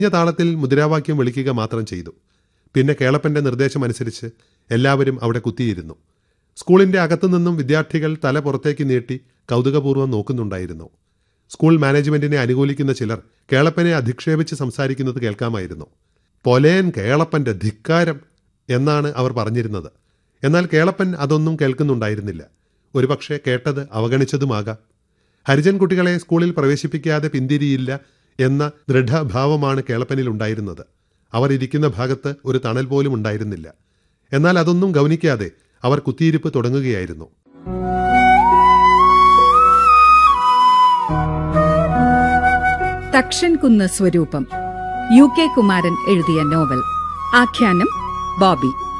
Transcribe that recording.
താളത്തിൽ മുദ്രാവാക്യം വിളിക്കുക മാത്രം ചെയ്തു പിന്നെ കേളപ്പന്റെ നിർദ്ദേശമനുസരിച്ച് എല്ലാവരും അവിടെ കുത്തിയിരുന്നു സ്കൂളിന്റെ അകത്തുനിന്നും വിദ്യാർത്ഥികൾ തല പുറത്തേക്ക് നീട്ടി കൗതുകപൂർവ്വം നോക്കുന്നുണ്ടായിരുന്നു സ്കൂൾ മാനേജ്മെന്റിനെ അനുകൂലിക്കുന്ന ചിലർ കേളപ്പനെ അധിക്ഷേപിച്ച് സംസാരിക്കുന്നത് കേൾക്കാമായിരുന്നു പൊലേൻ കേളപ്പന്റെ ധിക്കാരം എന്നാണ് അവർ പറഞ്ഞിരുന്നത് എന്നാൽ കേളപ്പൻ അതൊന്നും കേൾക്കുന്നുണ്ടായിരുന്നില്ല ഒരുപക്ഷെ കേട്ടത് അവഗണിച്ചതുമാകാം ഹരിജൻ കുട്ടികളെ സ്കൂളിൽ പ്രവേശിപ്പിക്കാതെ പിന്തിരിയില്ല എന്ന ദൃഢഭാവമാണ് കേളപ്പനിൽ ഉണ്ടായിരുന്നത് അവർ ഇരിക്കുന്ന ഭാഗത്ത് ഒരു തണൽ പോലും ഉണ്ടായിരുന്നില്ല എന്നാൽ അതൊന്നും ഗൗനിക്കാതെ അവർ കുത്തിയിരിപ്പ് തുടങ്ങുകയായിരുന്നു തക്ഷൻ കുന്ന് സ്വരൂപം യു കെ കുമാരൻ എഴുതിയ നോവൽ ആഖ്യാനം ബോബി